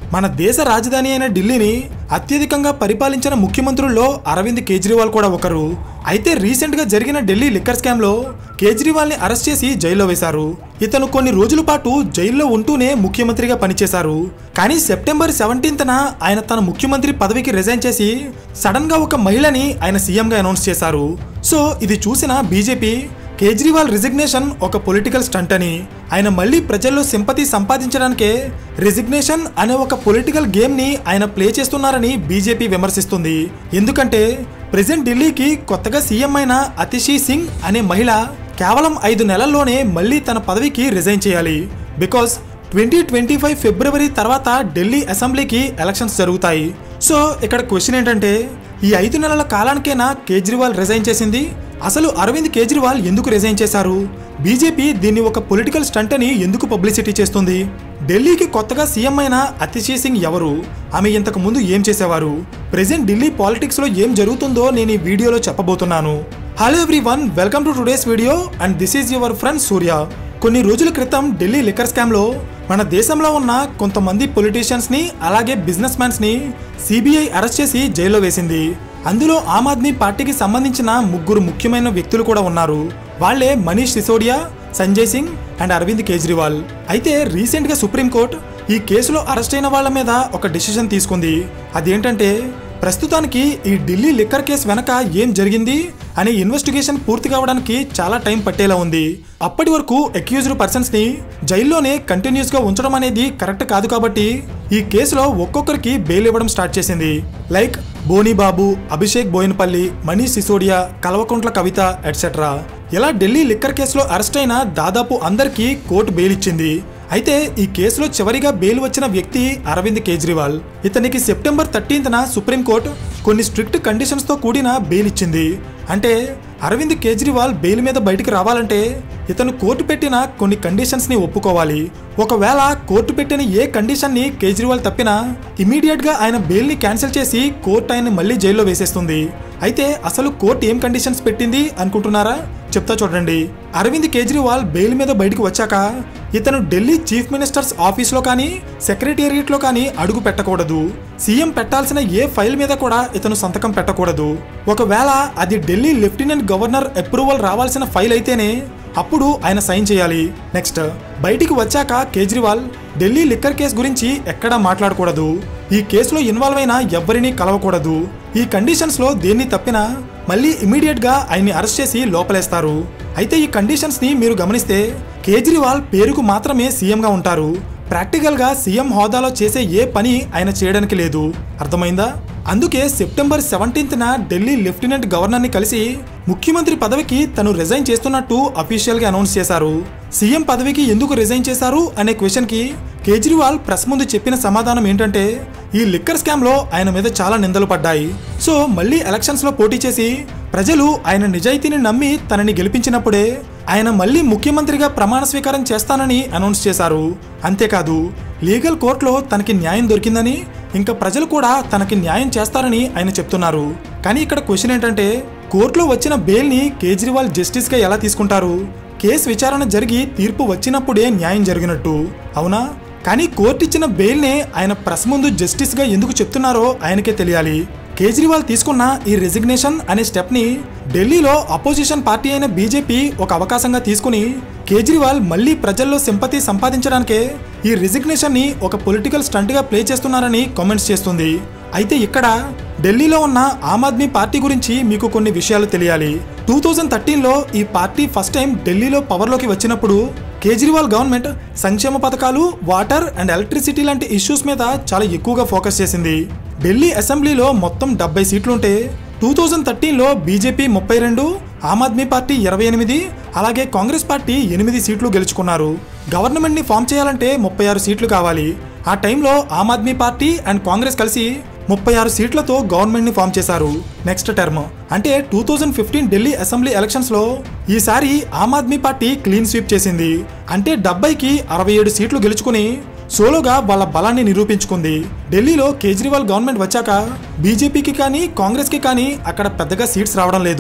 మన దేశ రాజధాని అయిన ఢిల్లీని అత్యధికంగా పరిపాలించిన ముఖ్యమంత్రుల్లో అరవింద్ కేజ్రీవాల్ కూడా ఒకరు అయితే రీసెంట్ గా జరిగిన ఢిల్లీ లిక్కర్ స్కామ్ లో కేజ్రీవాల్ ని అరెస్ట్ చేసి జైల్లో వేశారు ఇతను కొన్ని రోజుల పాటు జైల్లో ఉంటూనే ముఖ్యమంత్రిగా పనిచేశారు కానీ సెప్టెంబర్ సెవెంటీన్త్న ఆయన తన ముఖ్యమంత్రి పదవికి రిజైన్ చేసి సడన్ గా ఒక మహిళని ఆయన సీఎంగా అనౌన్స్ చేశారు సో ఇది చూసిన బీజేపీ కేజ్రీవాల్ రిజిగ్నేషన్ ఒక పొలిటికల్ స్టంట్ అని ఆయన మళ్ళీ ప్రజల్లో సింపతి సంపాదించడానికే రిజిగ్నేషన్ అనే ఒక పొలిటికల్ గేమ్ ని ఆయన ప్లే చేస్తున్నారని బీజేపీ విమర్శిస్తుంది ఎందుకంటే ప్రెసెంట్ ఢిల్లీకి కొత్తగా సీఎం అయిన అతిషీ సింగ్ అనే మహిళ కేవలం ఐదు నెలల్లోనే మళ్ళీ తన పదవికి రిజైన్ చేయాలి because twenty twenty five February తర్వాత ఢిల్లీ అసెంబ్లీకి ఎలక్షన్స్ జరుగుతాయి సో ఇక్కడ క్వశ్చన్ ఏంటంటే ఈ ఐదు నెలల కాలానికైనా కేజ్రీవాల్ రిజైన్ చేసింది అసలు అరవింద్ కేజ్రీవాల్ ఎందుకు రిజైన్ చేశారు బీజేపీ దీన్ని ఒక పొలిటికల్ స్టంట్ అని ఎందుకు పబ్లిసిటీ చేస్తుంది ఢిల్లీకి కొత్తగా సీఎం అయిన అతిశీ సింగ్ ఎవరు ఆమె ఇంతకు ముందు ఏం చేసేవారు ప్రెసెంట్ ఢిల్లీ పాలిటిక్స్ లో ఏం జరుగుతుందో నేను ఈ వీడియోలో చెప్పబోతున్నాను hello everyone welcome to today's video and this is your friend Surya కొన్ని రోజుల క్రితం ఢిల్లీ లిక్కర్ స్కామ్ లో మన దేశంలో ఉన్న కొంతమంది పొలిటీషియన్స్ ని అలాగే బిజినెస్ మ్యాన్స్ ని సిబిఐ అరెస్ట్ చేసి జైల్లో వేసింది అందులో ఆమ్ ఆద్మీ పార్టీకి సంబంధించిన ముగ్గురు ముఖ్యమైన వ్యక్తులు కూడా ఉన్నారు వాళ్లే మనీష్ సిసోడియా సంజయ్ సింగ్ అండ్ అరవింద్ కేజ్రీవాల్ అయితే రీసెంట్ గా సుప్రీంకోర్టు ఈ కేసులో అరెస్ట్ అయిన వాళ్ళ మీద ఒక డిసిషన్ తీసుకుంది అదేంటంటే ప్రస్తుతానికి ఈ ఢిల్లీ లిక్కర్ కేసు వెనక ఏం జరిగింది అనే ఇన్వెస్టిగేషన్ పూర్తి కావడానికి చాలా టైం పట్టేలా ఉంది అప్పటి వరకు అక్యూజ్డ్ పర్సన్స్ ని జైల్లోనే కంటిన్యూస్ గా ఉంచడం అనేది కరెక్ట్ కాదు కాబట్టి ఈ కేసులో ఒక్కొక్కరికి బెయిల్ ఇవ్వడం స్టార్ట్ చేసింది లైక్ బోనీ బాబు అభిషేక్ బోయినపల్లి మనీష్ సిసోడియా కల్వకుంట్ల కవిత ఎట్సెట్రా ఇలా ఢిల్లీ లిక్కర్ కేసులో అరెస్ట్ అయిన దాదాపు అందరికీ కోర్టు బెయిల్ ఇచ్చింది అయితే ఈ కేసులో చివరిగా బెయిల్ వచ్చిన వ్యక్తి అరవింద్ కేజ్రీవాల్ ఇతనికి సెప్టెంబర్ థర్టీన్త్న సుప్రీంకోర్టు కొన్ని స్ట్రిక్ట్ కండిషన్స్తో కూడిన బెయిల్ ఇచ్చింది అంటే అరవింద్ కేజ్రీవాల్ బెయిల్ మీద బయటికి రావాలంటే ఇతను కోర్టు పెట్టిన కొన్ని కండిషన్స్ని ఒప్పుకోవాలి ఒకవేళ కోర్టు పెట్టిన ఏ కండిషన్ని కేజ్రీవాల్ తప్పినా ఇమీడియట్గా ఆయన బెయిల్ని క్యాన్సిల్ చేసి కోర్టు ఆయన మళ్ళీ జైల్లో వేసేస్తుంది అయితే అసలు కోర్టు ఏం కండిషన్స్ పెట్టింది అనుకుంటున్నారా చెప్తా చూడండి అరవింద్ కేజ్రీవాల్ బెయిల్ మీద బయటకు వచ్చాక ఇతను ఢిల్లీ చీఫ్ మినిస్టర్స్ ఆఫీస్లో కానీ సెక్రటేరియట్లో కానీ అడుగు పెట్టకూడదు సీఎం పెట్టాల్సిన ఏ ఫైల్ మీద కూడా ఇతను సంతకం పెట్టకూడదు ఒకవేళ అది ఢిల్లీ లెఫ్టినెంట్ గవర్నర్ అప్రూవల్ రావాల్సిన ఫైల్ అయితేనే అప్పుడు ఆయన సైన్ చేయాలి నెక్స్ట్ బయటికి వచ్చాక కేజ్రీవాల్ ఢిల్లీ లిక్కర్ కేసు గురించి ఎక్కడా మాట్లాడకూడదు ఈ కేసులో ఇన్వాల్వ్ అయిన ఎవ్వరినీ కలవకూడదు ఈ కండిషన్స్ లో దేన్ని తప్పినా మళ్ళీ ఇమీడియట్ గా ఆయన్ని అరెస్ట్ చేసి లోపలేస్తారు అయితే ఈ కండిషన్స్ ని మీరు గమనిస్తే కేజ్రీవాల్ పేరుకు మాత్రమే సీఎం గా ఉంటారు ప్రాక్టికల్ గా సీఎం హోదాలో చేసే ఏ పని ఆయన చేయడానికి లేదు అర్థమైందా అందుకే సెప్టెంబర్ సెవెంటీన్త్న ఢిల్లీ లెఫ్టినెంట్ గవర్నర్ని కలిసి ముఖ్యమంత్రి పదవికి తను రిజైన్ చేస్తున్నట్టు అఫీషియల్గా అనౌన్స్ చేశారు సీఎం పదవికి ఎందుకు రిజైన్ చేశారు అనే క్వశ్చన్కి కేజ్రీవాల్ ప్రెస్ ముందు చెప్పిన సమాధానం ఏంటంటే ఈ లిక్కర్ స్కామ్లో ఆయన మీద చాలా నిందలు పడ్డాయి సో మళ్ళీ ఎలక్షన్స్లో పోటీ చేసి ప్రజలు ఆయన నిజాయితీని నమ్మి తనని గెలిపించినప్పుడే ఆయన మళ్ళీ ముఖ్యమంత్రిగా ప్రమాణ స్వీకారం చేస్తానని అనౌన్స్ చేశారు అంతేకాదు లీగల్ కోర్టులో తనకి న్యాయం దొరికిందని ఇంకా ప్రజలు కూడా తనకి న్యాయం చేస్తారని ఆయన చెప్తున్నారు కానీ ఇక్కడ క్వశ్చన్ ఏంటంటే కోర్టులో వచ్చిన బెయిల్ని కేజ్రీవాల్ జస్టిస్గా ఎలా తీసుకుంటారు కేసు విచారణ జరిగి తీర్పు వచ్చినప్పుడే న్యాయం జరిగినట్టు అవునా కానీ కోర్టు ఇచ్చిన బెయిల్నే ఆయన ప్రెస్ ముందు జస్టిస్గా ఎందుకు చెప్తున్నారో ఆయనకే తెలియాలి కేజ్రీవాల్ తీసుకున్న ఈ రెసిగ్నేషన్ అనే స్టెప్ని ఢిల్లీలో అపోజిషన్ పార్టీ అయిన బీజేపీ ఒక అవకాశంగా తీసుకుని కేజ్రీవాల్ మళ్ళీ ప్రజల్లో సింపతి సంపాదించడానికే ఈ రెసిగ్నేషన్ని ఒక పొలిటికల్ స్టంట్గా ప్లే చేస్తున్నారని కామెంట్స్ చేస్తుంది అయితే ఇక్కడ ఢిల్లీలో ఉన్న ఆమ్ ఆద్మీ పార్టీ గురించి మీకు కొన్ని విషయాలు తెలియాలి టూ థౌజండ్ థర్టీన్లో ఈ పార్టీ ఫస్ట్ టైం ఢిల్లీలో పవర్లోకి వచ్చినప్పుడు కేజ్రీవాల్ గవర్నమెంట్ సంక్షేమ పథకాలు వాటర్ అండ్ ఎలక్ట్రిసిటీ లాంటి ఇష్యూస్ మీద చాలా ఎక్కువగా ఫోకస్ చేసింది ఢిల్లీ అసెంబ్లీలో మొత్తం డెబ్బై సీట్లుంటే టూ థౌజండ్ థర్టీన్లో బీజేపీ ముప్పై రెండు ఆమ్ ఆద్మీ పార్టీ ఇరవై ఎనిమిది అలాగే కాంగ్రెస్ పార్టీ ఎనిమిది సీట్లు గెలుచుకున్నారు గవర్నమెంట్ని ఫామ్ చేయాలంటే ముప్పై ఆరు సీట్లు కావాలి ఆ టైంలో ఆమ్ ఆద్మీ పార్టీ అండ్ కాంగ్రెస్ కలిసి ముప్పై ఆరు సీట్లతో గవర్నమెంట్ని ఫామ్ చేశారు నెక్స్ట్ టర్మ్ అంటే two Delhi fifteen Delhi assembly ఎలక్షన్స్లో ఈసారి Aam Aadmi Party clean sweep చేసింది అంటే డెబ్బైకి అరవై ఏడు సీట్లు గెలుచుకుని సోలోగా వాళ్ళ బలాన్ని నిరూపించుకుంది ఢిల్లీలో కేజ్రీవాల్ గవర్నమెంట్ వచ్చాక బీజేపీకి కానీ కాంగ్రెస్కి కానీ అక్కడ పెద్దగా సీట్స్ రావడం లేదు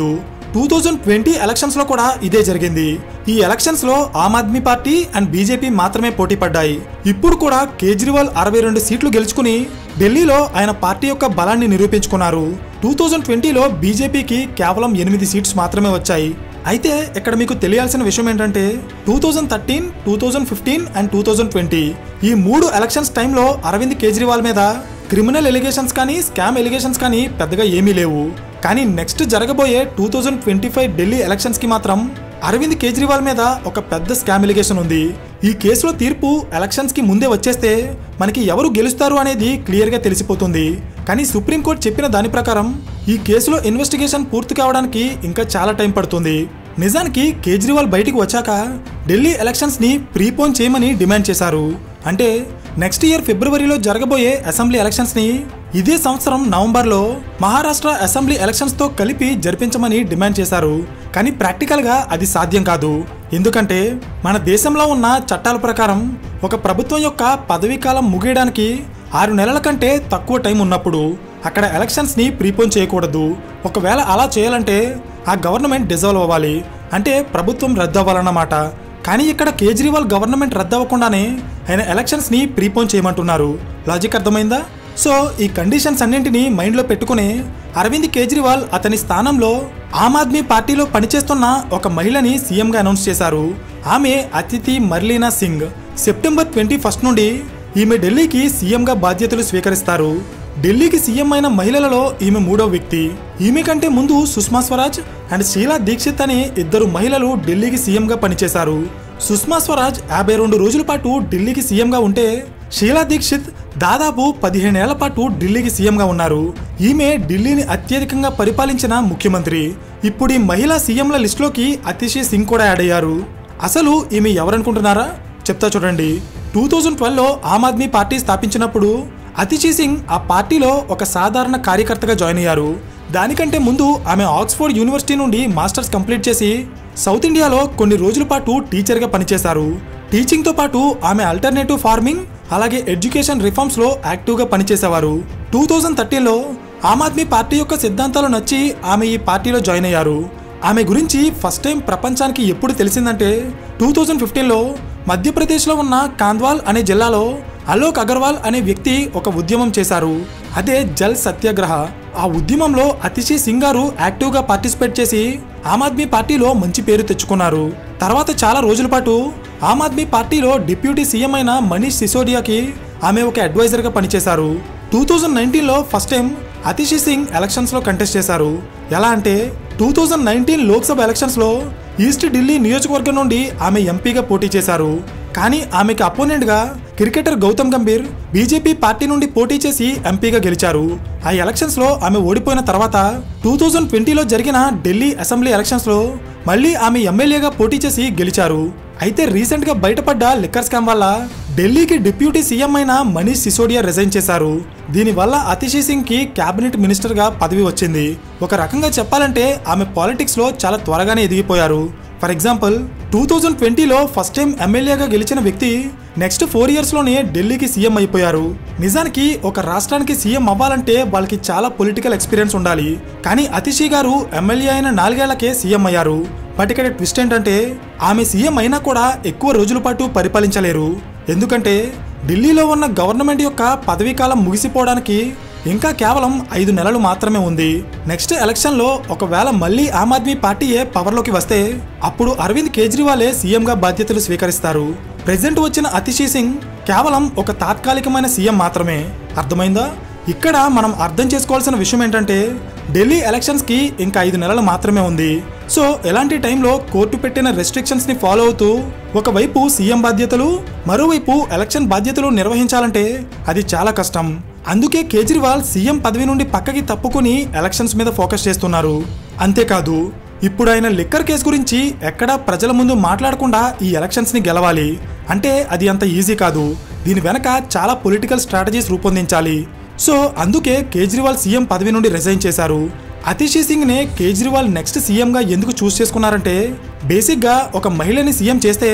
టూ థౌజండ్ ట్వంటీ ఎలక్షన్స్ లో కూడా ఇదే జరిగింది ఈ ఎలక్షన్స్ లో Aam Aadmi Party and BJP మాత్రమే పోటీ పడ్డాయి ఇప్పుడు కూడా కేజ్రీవాల్ అరవై రెండు సీట్లు గెలుచుకుని ఢిల్లీలో ఆయన పార్టీ యొక్క బలాన్ని నిరూపించుకున్నారు టూ థౌజండ్ ట్వంటీలో బీజేపీకి కేవలం ఎనిమిది సీట్స్ మాత్రమే వచ్చాయి అయితే ఇక్కడ మీకు తెలియాల్సిన విషయం ఏంటంటే two thousand thirteen two thousand fifteen and two thousand twenty ఈ మూడు ఎలక్షన్స్ టైంలో అరవింద్ కేజ్రీవాల్ మీద క్రిమినల్ ఎలిగేషన్స్ కానీ స్కామ్ ఎలిగేషన్స్ కానీ పెద్దగా ఏమీ లేవు కానీ నెక్స్ట్ జరగబోయే two thousand twenty five Delhi ఎలక్షన్స్కి మాత్రం అరవింద్ కేజ్రీవాల్ మీద ఒక పెద్ద స్కామ్ ఎలిగేషన్ ఉంది ఈ కేసులో తీర్పు ఎలక్షన్స్కి ముందే వచ్చేస్తే మనకి ఎవరు గెలుస్తారు అనేది క్లియర్గా తెలిసిపోతుంది కానీ సుప్రీంకోర్టు చెప్పిన దాని ప్రకారం ఈ కేసులో ఇన్వెస్టిగేషన్ పూర్తి కావడానికి ఇంకా చాలా టైం పడుతుంది నిజానికి కేజ్రీవాల్ బయటికి వచ్చాక ఢిల్లీ ఎలక్షన్స్ ని ప్రీపోన్ చేయమని డిమాండ్ చేశారు అంటే నెక్స్ట్ ఇయర్ ఫిబ్రవరిలో జరగబోయే అసెంబ్లీ ఎలక్షన్స్ ని ఇదే సంవత్సరం నవంబర్లో మహారాష్ట్ర అసెంబ్లీ ఎలక్షన్స్ తో కలిపి జరిపించమని డిమాండ్ చేశారు కానీ ప్రాక్టికల్ గా అది సాధ్యం కాదు ఎందుకంటే మన దేశంలో ఉన్న చట్టాల ప్రకారం ఒక ప్రభుత్వం యొక్క పదవీ కాలం ముగియడానికి ఆరు నెలల కంటే తక్కువ టైం ఉన్నప్పుడు అక్కడ ఎలక్షన్స్ ని ప్రీపోన్ చేయకూడదు ఒకవేళ అలా చేయాలంటే ఆ గవర్నమెంట్ డిజాల్వ్ అవ్వాలి అంటే ప్రభుత్వం రద్దు అవ్వాలన్నమాట కానీ ఇక్కడ కేజ్రీవాల్ గవర్నమెంట్ రద్దు అవ్వకుండానే ఆయన ఎలక్షన్స్ ని ప్రీపోన్ చేయమంటున్నారు లాజిక్ అర్థమైందా సో ఈ కండిషన్స్ అన్నింటినీ మైండ్లో పెట్టుకుని అరవింద్ కేజ్రీవాల్ అతని స్థానంలో ఆమ్ ఆద్మీ పార్టీలో పనిచేస్తున్న ఒక మహిళని సీఎంగా అనౌన్స్ చేశారు ఆమె Atishi Marlena Singh September twenty first నుండి ఈమె ఢిల్లీకి సీఎంగా బాధ్యతలు స్వీకరిస్తారు ఢిల్లీకి సీఎం అయిన మహిళలలో ఈమె మూడో వ్యక్తి ఈమె కంటే ముందు సుష్మా స్వరాజ్ అండ్ షీలా దీక్షిత్ అనే ఇద్దరు మహిళలు ఢిల్లీకి సీఎంగా పనిచేశారు సుష్మా స్వరాజ్ యాభై రెండు రోజుల పాటు ఢిల్లీకి సీఎంగా ఉంటే షీలా దీక్షిత్ దాదాపు పదిహేనేళ్ల పాటు ఢిల్లీకి సీఎంగా ఉన్నారు ఈమె ఢిల్లీని అత్యధికంగా పరిపాలించిన ముఖ్యమంత్రి ఇప్పుడు ఈ మహిళా సీఎంల లిస్టులోకి అతిషి సింగ్ కూడా యాడ్ అయ్యారు అసలు ఈమె ఎవరనుకుంటున్నారా చెప్తా చూడండి టూ థౌజండ్ ట్వెల్వ్లో ఆమ్ ఆద్మీ పార్టీ స్థాపించినప్పుడు అతిషి సింగ్ ఆ పార్టీలో ఒక సాధారణ కార్యకర్తగా జాయిన్ అయ్యారు దానికంటే ముందు ఆమె ఆక్స్ఫోర్డ్ యూనివర్సిటీ నుండి మాస్టర్స్ కంప్లీట్ చేసి సౌత్ ఇండియాలో కొన్ని రోజుల పాటు టీచర్గా పనిచేశారు టీచింగ్తో పాటు ఆమె అల్టర్నేటివ్ ఫార్మింగ్ అలాగే ఎడ్యుకేషన్ రిఫార్మ్స్లో యాక్టివ్గా పనిచేసేవారు టూ థౌజండ్ థర్టీన్లో ఆమ్ ఆద్మీ పార్టీ యొక్క సిద్ధాంతాలు నచ్చి ఆమె ఈ పార్టీలో జాయిన్ అయ్యారు ఆమె గురించి ఫస్ట్ టైం ప్రపంచానికి ఎప్పుడు తెలిసిందంటే టూ థౌజండ్ ఫిఫ్టీన్లో మధ్యప్రదేశ్లో ఉన్న కాంద్వాల్ అనే జిల్లాలో అలోక్ అగర్వాల్ అనే వ్యక్తి ఒక ఉద్యమం చేశారు అదే జల్ సత్యాగ్రహ ఆ ఉద్యమంలో అతిశీ సింగ్ గారు యాక్టివ్గా పార్టిసిపేట్ చేసి ఆమ్ ఆద్మీ పార్టీలో మంచి పేరు తెచ్చుకున్నారు తర్వాత చాలా రోజుల పాటు ఆమ్ ఆద్మీ పార్టీలో డిప్యూటీ సీఎం అయిన మనీష్ సిసోడియాకి ఆమె ఒక అడ్వైజర్గా పనిచేశారు టూ థౌజండ్ నైన్టీన్లో ఫస్ట్ టైం అతిషి సింగ్ ఎలక్షన్స్లో కంటెస్ట్ చేశారు ఎలా అంటే టూ థౌజండ్ నైన్టీన్ లోక్సభ ఎలక్షన్స్లో ఈస్ట్ ఢిల్లీ నియోజకవర్గం నుండి ఆమె ఎంపీగా పోటీ చేశారు కానీ ఆమెకి అపోనెంట్గా cricketer Gautam Gambhir BJP party నుండి పోటీ చేసి ఎంపీగా గెలిచారు ఆ ఎలక్షన్స్లో ఆమె ఓడిపోయిన తర్వాత టూ థౌజండ్ ట్వంటీలో జరిగిన ఢిల్లీ అసెంబ్లీ ఎలక్షన్స్లో మళ్ళీ ఆమె ఎమ్మెల్యేగా పోటీ చేసి గెలిచారు అయితే రీసెంట్ గా బయటపడ్డ లిక్కర్ స్కామ్ వల్ల ఢిల్లీకి డిప్యూటీ సీఎం అయిన మనీష్ సిసోడియా రిజైన్ చేశారు దీనివల్ల అతిషి సింగ్ కి కేబినెట్ మినిస్టర్ గా పదవి వచ్చింది ఒక రకంగా చెప్పాలంటే ఆమె పాలిటిక్స్ లో చాలా త్వరగానే ఎదిగిపోయారు ఫర్ ఎగ్జాంపుల్ టూ థౌజండ్ ట్వంటీలో ఫస్ట్ టైం ఎమ్మెల్యేగా గెలిచిన వ్యక్తి నెక్స్ట్ ఫోర్ ఇయర్స్లోనే ఢిల్లీకి సీఎం అయిపోయారు నిజానికి ఒక రాష్ట్రానికి సీఎం అవ్వాలంటే వాళ్ళకి చాలా పొలిటికల్ ఎక్స్పీరియన్స్ ఉండాలి కానీ అతిషి గారు ఎమ్మెల్యే అయిన నాలుగేళ్లకే సీఎం అయ్యారు బట్ ఇక్కడ ట్విస్ట్ ఏంటంటే ఆమె సీఎం అయినా కూడా ఎక్కువ రోజుల పాటు పరిపాలించలేరు ఎందుకంటే ఢిల్లీలో ఉన్న గవర్నమెంట్ యొక్క పదవీ కాలం ముగిసిపోవడానికి ఇంకా కేవలం ఐదు నెలలు మాత్రమే ఉంది నెక్స్ట్ ఎలక్షన్లో ఒకవేళ మళ్ళీ ఆమ్ ఆద్మీ పార్టీయే పవర్లోకి వస్తే అప్పుడు అరవింద్ కేజ్రీవాలే సీఎంగా బాధ్యతలు స్వీకరిస్తారు ప్రెసిడెంట్ వచ్చిన అతిషి సింగ్ కేవలం ఒక తాత్కాలికమైన సీఎం మాత్రమే అర్థమైందా ఇక్కడ మనం అర్థం చేసుకోవాల్సిన విషయం ఏంటంటే ఢిల్లీ ఎలక్షన్స్ కి ఇంకా ఐదు నెలలు మాత్రమే ఉంది సో ఎలాంటి టైంలో కోర్టు పెట్టిన రెస్ట్రిక్షన్స్ ని ఫాలో అవుతూ ఒకవైపు సీఎం బాధ్యతలు మరోవైపు ఎలక్షన్ బాధ్యతలు నిర్వహించాలంటే అది చాలా కష్టం అందుకే కేజ్రీవాల్ సీఎం పదవి నుండి పక్కకి తప్పుకొని ఎలక్షన్స్ మీద ఫోకస్ చేస్తున్నారు అంతేకాదు ఇప్పుడు ఆయన లిక్కర్ కేసు గురించి ఎక్కడా ప్రజల ముందు మాట్లాడకుండా ఈ ఎలక్షన్స్ ని గెలవాలి అంటే అది అంత ఈజీ కాదు దీని వెనక చాలా పొలిటికల్ స్ట్రాటజీస్ రూపొందించాలి సో అందుకే కేజ్రీవాల్ సీఎం పదవి నుండి రిజైన్ చేశారు అతిషి సింగ్ నే కేజ్రీవాల్ నెక్స్ట్ సీఎంగా ఎందుకు చూస్ చేసుకున్నారంటే బేసిక్గా ఒక మహిళని సీఎం చేస్తే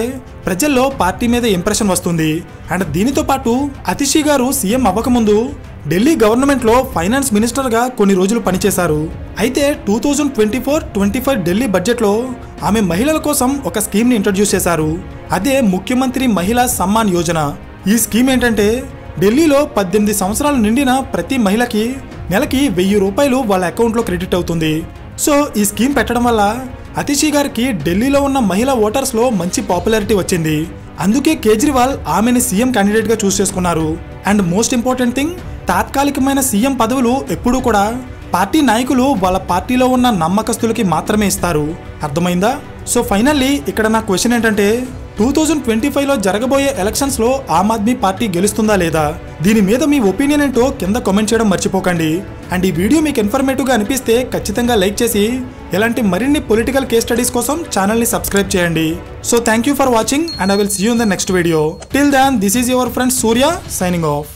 ప్రజల్లో పార్టీ మీద ఇంప్రెషన్ వస్తుంది అండ్ దీనితో పాటు అతిషి గారు సీఎం అవ్వకముందు ఢిల్లీ గవర్నమెంట్లో ఫైనాన్స్ మినిస్టర్గా కొన్ని రోజులు పనిచేశారు అయితే two thousand twenty four twenty five Delhi బడ్జెట్లో ఆమె మహిళల కోసం ఒక స్కీమ్ని ఇంట్రడ్యూస్ చేశారు అదే ముఖ్యమంత్రి మహిళా సమ్మాన్ యోజన ఈ స్కీమ్ ఏంటంటే ఢిల్లీలో పద్దెనిమిది సంవత్సరాలు నిండిన ప్రతి మహిళకి నెలకి వెయ్యి రూపాయలు వాళ్ళ అకౌంట్లో క్రెడిట్ అవుతుంది సో ఈ స్కీమ్ పెట్టడం వల్ల అతిషి గారికి ఢిల్లీలో ఉన్న మహిళా ఓటర్స్లో మంచి పాపులారిటీ వచ్చింది అందుకే కేజ్రీవాల్ ఆమెని సీఎం క్యాండిడేట్గా చూస్ చేసుకున్నారు అండ్ మోస్ట్ ఇంపార్టెంట్ థింగ్ తాత్కాలికమైన సీఎం పదవులు ఎప్పుడూ కూడా పార్టీ నాయకులు వాళ్ళ పార్టీలో ఉన్న నమ్మకస్తులకి మాత్రమే ఇస్తారు అర్థమైందా సో ఫైనల్లీ ఇక్కడ నా క్వశ్చన్ ఏంటంటే టూ థౌజండ్ ట్వంటీ ఫైవ్లో జరగబోయే ఎలక్షన్స్లో ఆమ్ ఆద్మీ పార్టీ గెలుస్తుందా లేదా దీని మీద మీ ఒపీనియన్ ఏంటో కింద కామెంట్ చేయడం మర్చిపోకండి అండ్ ఈ వీడియో మీకు ఇన్ఫర్మేటివ్గా అనిపిస్తే ఖచ్చితంగా లైక్ చేసి ఇలాంటి మరిన్ని పొలిటికల్ కేస్ స్టడీస్ కోసం ఛానల్ని సబ్స్క్రైబ్ చేయండి so thank you for watching and I will see you in the next video till then this is your friend Surya signing of